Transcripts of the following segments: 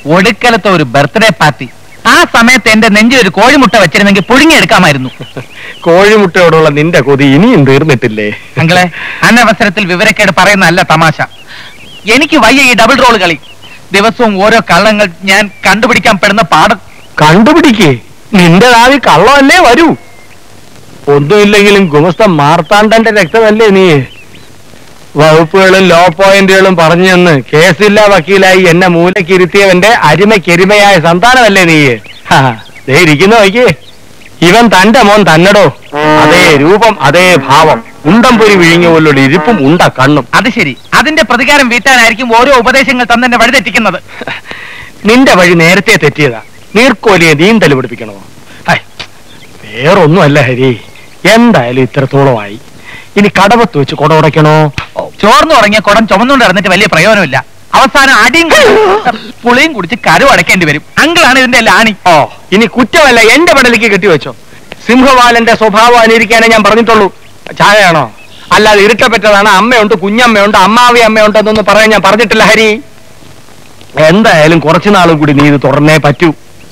ഒടുക്കലത്തെ ഒരു birthday party ആ സമയത്ത് എന്റെ നെഞ്ചിൽ ഒരു കോഴിമുട്ട വെച്ചിരുന്നെങ്കിൽ പുഴുങ്ങിയെടുക്കാമായിരുന്നു കോഴിമുട്ടയോടുള്ള നിന്റെ കൊതി ഇനിയും തീർന്നിട്ടില്ലേ അങ്ങളെ അനവസരത്തിൽ വിവരക്കേട് പറയുന്നതല്ല തമാശ എനിക്ക് വയ്യ ഈ ഡബിൾ റോൾ കളി ദിവസവും ഓരോ കള്ളങ്ങൾ ഞാൻ കണ്ടുപിടിക്കാൻ പെടുന്ന പാട് കണ്ടുപിടിക്കേ നിന്റെ നാവിൽ കള്ളമല്ലേ വരൂ ഒന്നുമില്ലെങ്കിലും ഗുമസ്ത മാർത്താണ്ഡന്റെ രക്തമല്ലേ നീ വകുപ്പുകളും ലോ പോയിന്റുകളും പറഞ്ഞു തന്ന് കേസില്ലാ വക്കീലായി എന്നെ മൂലക്കിരുത്തിയവന്റെ അരിമയ്ക്കെരിമയായ സന്താനമല്ലേ നീ ഹാ, ദേ ഇരിക്കുന്നു നോക്കിയേ ഇവൻ തന്റെ മോൻ തന്നടോ അതേ രൂപം അതേ ഭാവം ഉണ്ടംപൊരി വിഴിഞ്ഞ പോലുള്ള ഇരിപ്പും ഉണ്ട കണ്ണും അത് ശരി അതിന്റെ പ്രതികാരം വീട്ടാനായിരിക്കും ഓരോ ഉപദേശങ്ങൾ തന്നെ വഴിതെറ്റിക്കുന്നത് നിന്റെ വഴി നേരത്തെ തെറ്റിയതാ നീർക്കോലിയെ നീന്തൽ പിടിപ്പിക്കണോ ഹൈ, വേറൊന്നുമല്ല ഹരി എന്തായാലും ഇത്രത്തോളമായി ഇനി കടവത്ത് വെച്ച് കൊട ഉടയ്ക്കണോ ചോർന്നു തുടങ്ങിയ കുടം ചുമന്നുകൊണ്ട് നടന്നിട്ട് വലിയ പ്രയോജനമില്ല അവസാനം അടിയും കുടിച്ച് പുളിയും കുടിച്ച് കരു അടയ്ക്കേണ്ടി വരും അങ്കിളാണ് ഇതിന്റെ എല്ലാം ആണി ഓ ഇനി കുറ്റമല്ല എന്റെ പടലേക്ക് കെട്ടിവെച്ചോ സിംഹവാലന്റെ സ്വഭാവം അനുകരിക്കാനേ ഞാൻ പറഞ്ഞിട്ടുള്ളൂ ചായയാണോ അല്ലാതെ ഇരുട്ടപ്പറ്റതാണ് അമ്മയുണ്ട് കുഞ്ഞമ്മയുണ്ട് അമ്മാവി അമ്മയുണ്ട് എന്നൊന്നും പറയാൻ ഞാൻ പറഞ്ഞിട്ടില്ല ഹരി എന്തായാലും കുറച്ചു നാളും കൂടി നീ ഇത് തുറന്നേ പറ്റൂ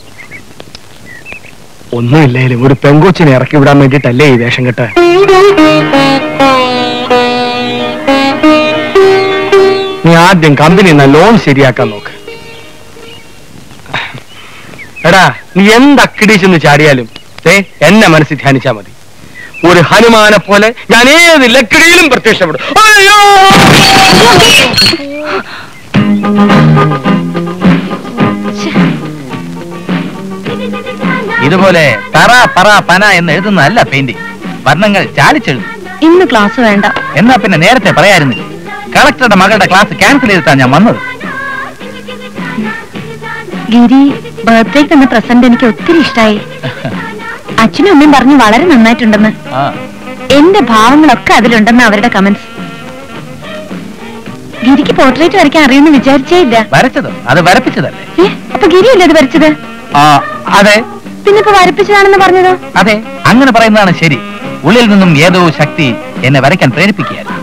ഒന്നുമില്ലേലും ഒരു പെങ്കൊച്ചിനെ ഇറക്കി വിടാൻ വേണ്ടിട്ടല്ലേ ഈ വേഷം കെട്ട് നീ ആദ്യം കമ്പനി എന്ന ലോൺ ശരിയാക്കാൻ നോക്ക് എടാ നീ എന്തക്കിടീച്ചെന്ന് ചാടിയാലും ദേ എന്നെ മനസ്സിൽ ധ്യാനിച്ചാ മതി ഒരു ഹനുമാനെ പോലെ ഞാൻ ഏത് ലക്കിടിയിലും പ്രത്യക്ഷപ്പെടും അയ്യോ ഇതുപോലെ തറ പറ പന എന്ന് എഴുതുന്നതല്ല പെയിന്റിംഗ് വർണ്ണങ്ങൾ ചാലിച്ചെഴുതും ഇന്ന് ക്ലാസ് വേണ്ട എന്നാ പിന്നെ നേരത്തെ പറയായിരുന്നില്ല കളക്ടറുടെ മകളുടെ ക്ലാസ് ക്യാൻസൽ ചെയ്തിട്ടാ ഞാൻ വന്നത് ഗിരി ബർത്ത്ഡേക്ക് തന്ന പ്രസന്റ് എനിക്ക് ഒത്തിരി ഇഷ്ടായി അച്ഛനും അമ്മയും പറഞ്ഞു വളരെ നന്നായിട്ടുണ്ടെന്ന് ആ എന്റെ ഭാവങ്ങളൊക്കെ അതിലുണ്ടെന്ന് അവരുടെ കമന്റ്സ് ഗിരിക്ക് പോർട്രേറ്റ് വരയ്ക്കാൻ അറിയുമെന്ന് വിചാരിച്ചേ ഇല്ല വരച്ചതോ അത് വരപ്പിച്ചതല്ലേ ഏ, അപ്പൊ ഗിരിയല്ലേ അത് വരച്ചത് ആ അതെ പിന്നെ ഇപ്പൊ വരപ്പിച്ചതാണെന്ന് പറഞ്ഞതോ അതെ അങ്ങനെ പറയുന്നതാണ് ശരി ഉള്ളിൽ നിന്നും ഏതോ ശക്തി എന്നെ വരയ്ക്കാൻ പ്രേരിപ്പിക്കുകയായിരുന്നു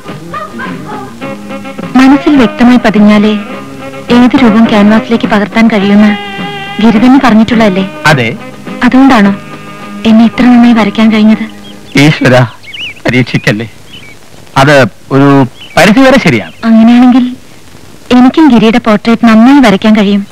മനസ്സിൽ വ്യക്തമായി പതിഞ്ഞാലേ ഏത് രൂപം ക്യാൻവാസിലേക്ക് പകർത്താൻ കഴിയുമെന്ന് ഗിരി തന്നെ പറഞ്ഞിട്ടുള്ളതല്ലേ അതെ അതുകൊണ്ടാണോ എന്നെ ഇത്ര നന്നായി വരയ്ക്കാൻ കഴിഞ്ഞത് ഈശ്വര പരീക്ഷിക്കല്ലേ അത് ഒരു പരിധി വരെ ശരിയാണ് അങ്ങനെയാണെങ്കിൽ എനിക്കും ഗിരിയുടെ പോർട്രേറ്റ് നന്നായി വരയ്ക്കാൻ കഴിയും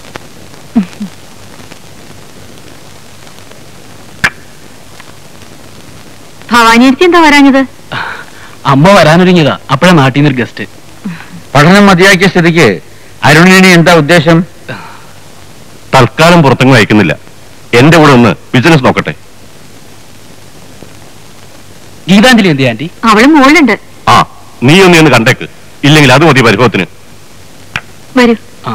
ഭവാനിയടുത്ത് എന്താ വരാഞ്ഞത് അമ്മ വരാനൊരുങ്ങിയതാ അപ്പോഴാ നാട്ടിൽ നിന്നൊരു ഗസ്റ്റ് പഠനം മതിയാക്കിയ സ്ഥിതിക്ക് അരുണിനി എന്താ ഉദ്ദേശം തൽക്കാലം പുറത്തെങ്ങും അയക്കുന്നില്ല എന്റെ കൂടെ ഒന്ന് ബിസിനസ് നോക്കട്ടെ ഗീതാഞ്ജലി എന്ത് ആന്റി അവള് മുകളിലുണ്ട് ആ നീ ഒന്ന് ഒന്ന് കണ്ടേക്ക് ഇല്ലെങ്കിൽ അത് മതി പരിഭവത്തിന് വരൂ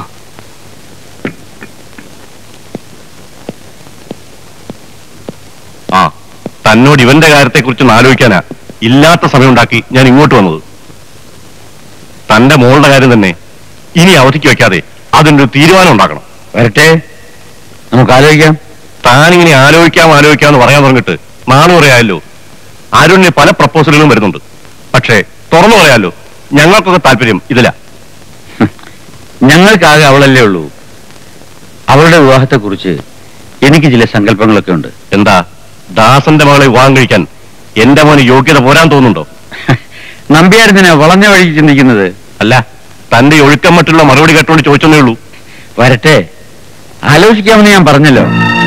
ആ തന്നോട് ഇവന്റെ കാര്യത്തെക്കുറിച്ചൊന്ന് ആലോചിക്കാനാ ഇല്ലാത്ത സമയം ഉണ്ടാക്കി ഞാൻ ഇങ്ങോട്ട് വന്നത് തന്റെ മോളുടെ കാര്യം തന്നെ ഇനി അവധിക്ക് വെക്കാതെ അതിന്റെ ഒരു തീരുമാനം ഉണ്ടാക്കണം വരട്ടെ നമുക്ക് ആലോചിക്കാം താനിങ്ങനെ ആലോചിക്കാം ആലോചിക്കാം എന്ന് പറയാൻ തുടങ്ങിട്ട് നാളെ പറയാമല്ലോ അരുണിന് പല പ്രപ്പോസലുകളും വരുന്നുണ്ട് പക്ഷേ തുറന്നു പറയാമല്ലോ ഞങ്ങൾക്കൊക്കെ താല്പര്യം ഇതില ഞങ്ങൾക്കാകെ അവളല്ലേ ഉള്ളൂ അവളുടെ വിവാഹത്തെക്കുറിച്ച് എനിക്ക് ചില സങ്കല്പങ്ങളൊക്കെ ഉണ്ട് എന്താ ദാസന്റെ മകളെ വിവാഹം കഴിക്കാൻ എന്റെ മോന് യോഗ്യത പോരാൻ തോന്നുന്നുണ്ടോ നമ്പ്യാരത്തിനെ വളഞ്ഞ വഴിക്ക് ചിന്തിക്കുന്നത് അല്ല തന്റെ ഈ ഒഴുക്കം മറ്റുള്ള മറുപടി കേട്ടോണ്ട് ചോദിച്ചെന്നേ ഉള്ളൂ വരട്ടെ ആലോചിക്കാമെന്ന് ഞാൻ പറഞ്ഞല്ലോ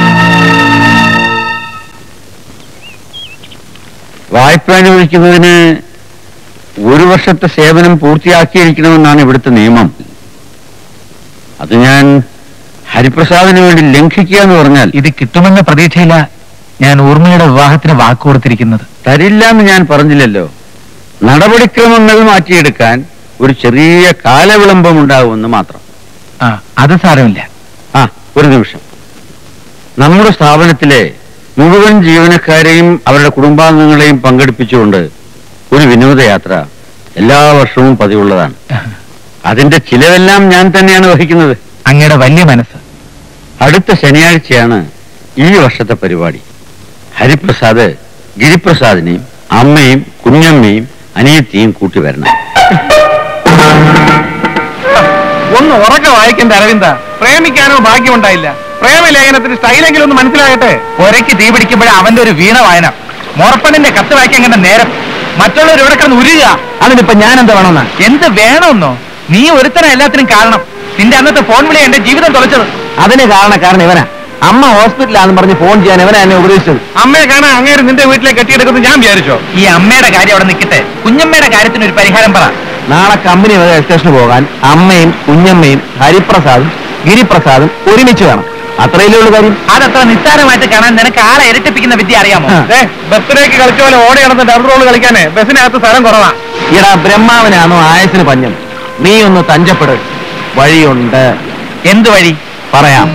വായ്പ അനുവദിക്കുന്നതിന് ഒരു വർഷത്തെ സേവനം പൂർത്തിയാക്കിയിരിക്കണമെന്നാണ് ഇവിടുത്തെ നിയമം അത് ഞാൻ ഹരിപ്രസാദിന് വേണ്ടി ലംഘിക്കുക എന്ന് പറഞ്ഞാൽ ഇത് കിട്ടുമെന്ന പ്രതീക്ഷയില്ല ഞാൻ ഊർമിളയുടെ വിവാഹത്തിന് വാക്ക് കൊടുത്തിരിക്കുന്നത് തരില്ല എന്ന് ഞാൻ പറഞ്ഞില്ലല്ലോ നടപടിക്രമങ്ങൾ മാറ്റിയെടുക്കാൻ ഒരു ചെറിയ കാലവിളംബം ഉണ്ടാകുമെന്ന് മാത്രം ആ അത് സാരമില്ല ആ ഒരു നിമിഷം നമ്മുടെ സ്ഥാപനത്തിലെ മുഴുവൻ ജീവനക്കാരെയും അവരുടെ കുടുംബാംഗങ്ങളെയും പങ്കെടുപ്പിച്ചുകൊണ്ട് ഒരു വിനോദയാത്ര എല്ലാ വർഷവും പതിവുള്ളതാണ് അതിന്റെ ചിലവെല്ലാം ഞാൻ തന്നെയാണ് വഹിക്കുന്നത് അങ്ങയുടെ വലിയ മനസ്സ് അടുത്ത ശനിയാഴ്ചയാണ് ഈ വർഷത്തെ പരിപാടി ഹരിപ്രസാദ് ഗിരിപ്രസാദിനെയും അമ്മയും കുഞ്ഞമ്മയും അനിയത്തിയും കൂട്ടി വരണം ഒന്ന് ഉറക്ക വായിക്കേണ്ട അരവിന്ദ പ്രേമിക്കാനോ ഭാഗ്യമുണ്ടായില്ല പ്രേമലേഖനത്തിന് സ്റ്റൈലെങ്കിലും ഒന്ന് മനസ്സിലാകട്ടെ ഒരയ്ക്ക് തീ പിടിക്കുമ്പോഴേ അവന്റെ ഒരു വീണ വായന മോറപ്പണ്ണിന്റെ കത്ത് വായിക്കാൻ കണ്ട നേരം മറ്റുള്ളവർ ഇവിടെ കിടന്ന് ഉരുക അതിനിപ്പോ ഞാൻ എന്താ വേണമെന്നാ എന്ത് വേണമെന്നോ നീ ഒരുത്തരം എല്ലാത്തിനും കാരണം നിന്റെ അന്നത്തെ ഫോൺ വിളി എന്റെ ജീവിതം തുളച്ചത് അതിന് കാരണക്കാരൻ ഇവനാ അമ്മ ഹോസ്പിറ്റലാന്ന് പറഞ്ഞ് ഫോൺ ചെയ്യാൻ ഇവനാ എന്നെ ഉപദേശിച്ചത് അമ്മയെ കാണാൻ അങ്ങേര് നിന്റെ വീട്ടിലെ കെട്ടിയെടുക്കുന്നത് ഞാൻ വിചാരിച്ചോ ഈ അമ്മയുടെ കാര്യം അവിടെ നിൽക്കട്ടെ കുഞ്ഞമ്മയുടെ കാര്യത്തിന് ഒരു പരിഹാരം പറ നാളെ കമ്പനി വക സ്റ്റേഷന് പോകാൻ അമ്മയും കുഞ്ഞമ്മയും ഹരിപ്രസാദും ഗിരിപ്രസാദും ഒരുമിച്ച് വേണം അത്രയല്ലേ ഉള്ളു കാര്യം അതത്ര നിസ്സാരമായിട്ട് കാണാൻ നിനക്ക് ആളെ ഇരട്ടിപ്പിക്കുന്ന വിദ്യ അറിയാമോ ആ. ബസ്സിലേക്ക് കളിച്ച പോലെ ഓടി നടന്ന് ഡബിൾ റോൾ കളിക്കാനേ ബസ്സിനകത്ത് സ്ഥലം കുറവാ ഈടാ ബ്രഹ്മാവനാണോ ആയസിന് പഞ്ഞം നീ ഒന്ന് തഞ്ചപ്പെട് വഴിയുണ്ട് എന്ത് വഴി പറയാം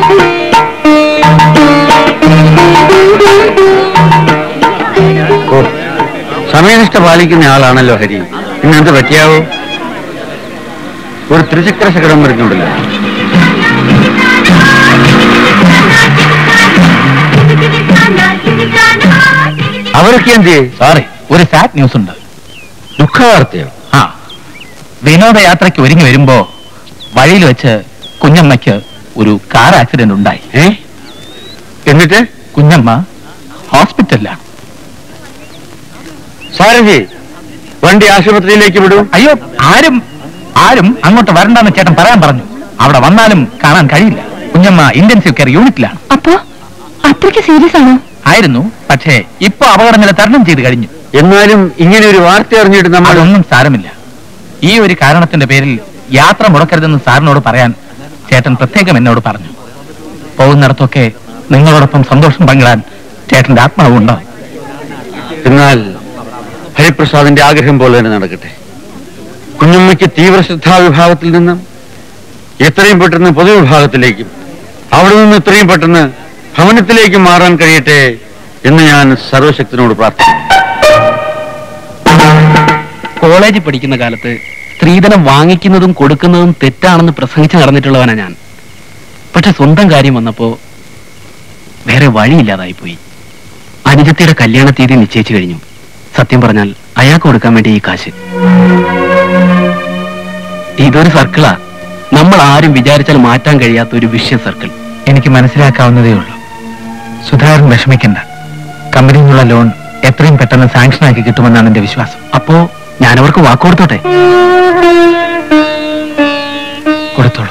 ഓ സമയനിഷ്ഠ പാലിക്കുന്ന ആളാണല്ലോ ഹരി ഇന്നെന്ത് പറ്റിയാവോ ഒരു ത്രിചക്ര ശകടം വരുന്നുണ്ടല്ലോ അവരൊക്കെ എന്ത് ചെയ്യും? സോറി ഒരു സാഡ് ന്യൂസ് ഉണ്ട് ദുഃഖവാർത്തയോ ആ വിനോദയാത്രയ്ക്ക് ഒരുങ്ങി വരുമ്പോ വഴിയിൽ വെച്ച് കുഞ്ഞമ്മയ്ക്ക് ഒരു കാർ ആക്സിഡന്റ് ഉണ്ടായി ഏ എന്നിട്ട് കുഞ്ഞമ്മ ഹോസ്പിറ്റലിലാണ് സാരജി വണ്ടി ആശുപത്രിയിലേക്ക് വിടൂ അയ്യോ ആരും ആരും അങ്ങോട്ട് വരണ്ടെന്ന് ചേട്ടൻ പറയാൻ പറഞ്ഞു അവിടെ വന്നാലും കാണാൻ കഴിയില്ല കുഞ്ഞമ്മ ഇന്റൻസീവ് കെയർ യൂണിറ്റിലാണ് അപ്പോ അത്രയ്ക്ക് സീരിയസ് ആണോ ആയിരുന്നു പക്ഷേ ഇപ്പൊ അപകടങ്ങളെ തരണം ചെയ്ത് കഴിഞ്ഞു എന്നാലും ഇങ്ങനെ ഒരു വാർത്ത അറിഞ്ഞിട്ട് നമ്മൾ അതൊന്നും സാരമില്ല ഈ ഒരു കാരണത്തിന്റെ പേരിൽ യാത്ര മുടക്കരുതെന്ന് സാറിനോട് പറയാൻ ചേട്ടൻ പ്രത്യേകം എന്നോട് പറഞ്ഞു പോകുന്നിടത്തൊക്കെ നിങ്ങളോടൊപ്പം സന്തോഷം പങ്കിടാൻ ചേട്ടന്റെ ആത്മാവുണ്ടോ എന്നാൽ ഹരിപ്രസാദിന്റെ ആഗ്രഹം പോലെ തന്നെ നടക്കട്ടെ കുഞ്ഞമ്മയ്ക്ക് തീവ്ര ശ്രദ്ധാ വിഭാഗത്തിൽ നിന്നും എത്രയും പെട്ടെന്ന് പൊതുവിഭാഗത്തിലേക്കും അവിടെ നിന്ന് എത്രയും പെട്ടെന്ന് ഭവനത്തിലേക്ക് മാറാൻ കഴിയട്ടെ എന്ന് ഞാൻ സർവശക്തിനോട് പ്രാർത്ഥിക്കുന്നു കോളേജിൽ പഠിക്കുന്ന കാലത്ത് സ്ത്രീധനം വാങ്ങിക്കുന്നതും കൊടുക്കുന്നതും തെറ്റാണെന്ന് പ്രസംഗിച്ച് നടന്നിട്ടുള്ളവനാ ഞാൻ പക്ഷെ സ്വന്തം കാര്യം വന്നപ്പോ വേറെ വഴിയില്ലാതായിപ്പോയി അനുജത്തിയുടെ കല്യാണ തീയതി നിശ്ചയിച്ചു കഴിഞ്ഞു സത്യം പറഞ്ഞാൽ അയാൾക്ക് കൊടുക്കാൻ വേണ്ടി ഈ കാശ് ഇതൊരു സർക്കിളാ നമ്മൾ ആരും വിചാരിച്ചാൽ മാറ്റാൻ കഴിയാത്ത ഒരു വിഷയ സർക്കിൾ എനിക്ക് മനസ്സിലാക്കാവുന്നതേ ഉള്ളൂ സുധാകരൻ വിഷമിക്കണ്ട കമ്പനിയിൽ നിന്നുള്ള ലോൺ എത്രയും പെട്ടെന്ന് സാങ്ഷൻ ആക്കി കിട്ടുമെന്നാണ് എന്റെ വിശ്വാസം അപ്പോ ഞാനവർക്ക് വാക്കുകൊടുത്തോട്ടെ കൊടുത്തോളൂ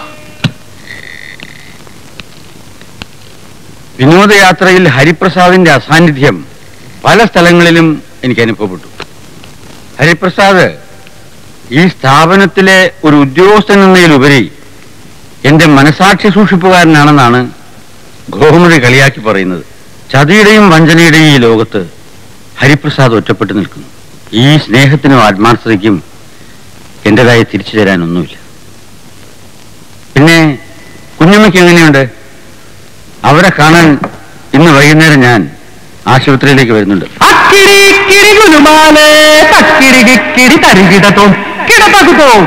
വിനോദയാത്രയിൽ ഹരിപ്രസാദിന്റെ അസാന്നിധ്യം പല സ്ഥലങ്ങളിലും എനിക്ക് അനുഭവപ്പെട്ടു ഹരിപ്രസാദ് ഈ സ്ഥാപനത്തിലെ ഒരു ഉദ്യോഗസ്ഥൻ എന്നതിലുപരി എന്റെ മനസാക്ഷി സൂക്ഷിപ്പുകാരനാണെന്നാണ് ഗോമതി കളിയാക്കി പറയുന്നത് ചതിയുടെയും വഞ്ചനയുടെയും ഈ ലോകത്ത് ഹരിപ്രസാദ് ഒറ്റപ്പെട്ടു നിൽക്കുന്നു ഈ സ്നേഹത്തിനും ആത്മാർത്ഥതയ്ക്കും എന്റേതായി തിരിച്ചു തരാനൊന്നുമില്ല പിന്നെ കുഞ്ഞമ്മയ്ക്ക് എങ്ങനെയുണ്ട് അവരെ കാണാൻ ഇന്ന് വൈകുന്നേരം ഞാൻ ആശുപത്രിയിലേക്ക് വരുന്നുണ്ട് അക്കിടി കിടി ഗുലുമാലേ തക്കിടി കിടി തരികിടത്തോം കിടപ്പകുത്തോം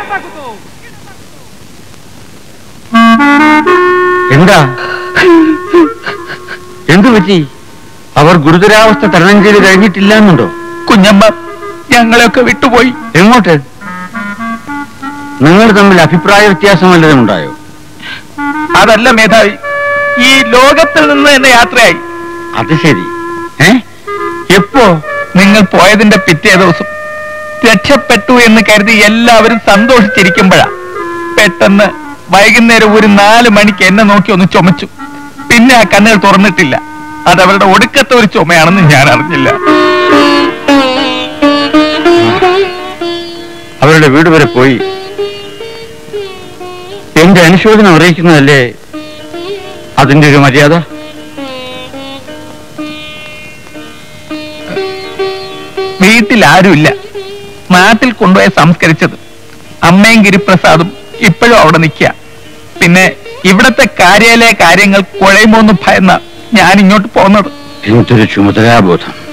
എന്താ എന്തു പറ്റി അവർ ഗുരുതരാവസ്ഥ തരണം ചെയ്ത് കഴിഞ്ഞിട്ടില്ല എന്നുണ്ടോ കുഞ്ഞമ്മ ഞങ്ങളെയൊക്കെ വിട്ടുപോയി എങ്ങോട്ട് നിങ്ങൾ തമ്മിൽ അഭിപ്രായ വ്യത്യാസം വല്ലതും ഉണ്ടായോ അതല്ല മേധാവി ഈ ലോകത്തിൽ നിന്ന് എന്നെ യാത്രയായി അത് ശരി ഏ എപ്പോ നിങ്ങൾ പോയതിന്റെ പിറ്റേ ദിവസം രക്ഷപ്പെട്ടു എന്ന് കരുതി എല്ലാവരും സന്തോഷിച്ചിരിക്കുമ്പോഴാ പെട്ടെന്ന് വൈകുന്നേരം ഒരു നാല് മണിക്ക് എന്നെ നോക്കി ഒന്ന് ചുമച്ചു പിന്നെ ആ കണ്ണുകൾ തുറന്നിട്ടില്ല അത് അവരുടെ ഒടുക്കത്തെ ഒരു ചുമയാണെന്ന് ഞാൻ അറിഞ്ഞില്ല അവരുടെ വീട് വരെ പോയി എന്റെ അനുശോചനം അറിയിക്കുന്നതല്ലേ അതിന്റെ ഒരു മര്യാദ വീട്ടിൽ ആരുമില്ല നാട്ടിൽ കൊണ്ടുപോയി സംസ്കരിച്ചത് അമ്മയും ഗിരിപ്രസാദും ഇപ്പോഴും അവിടെ നിൽക്കുക പിന്നെ ഇവിടത്തെ കാര്യാലയ കാര്യങ്ങൾ കുഴയുമോന്ന് ഭയന്ന ഞാൻ ഇങ്ങോട്ട് പോന്നത് എന്തൊരു ചുമതലാബോധം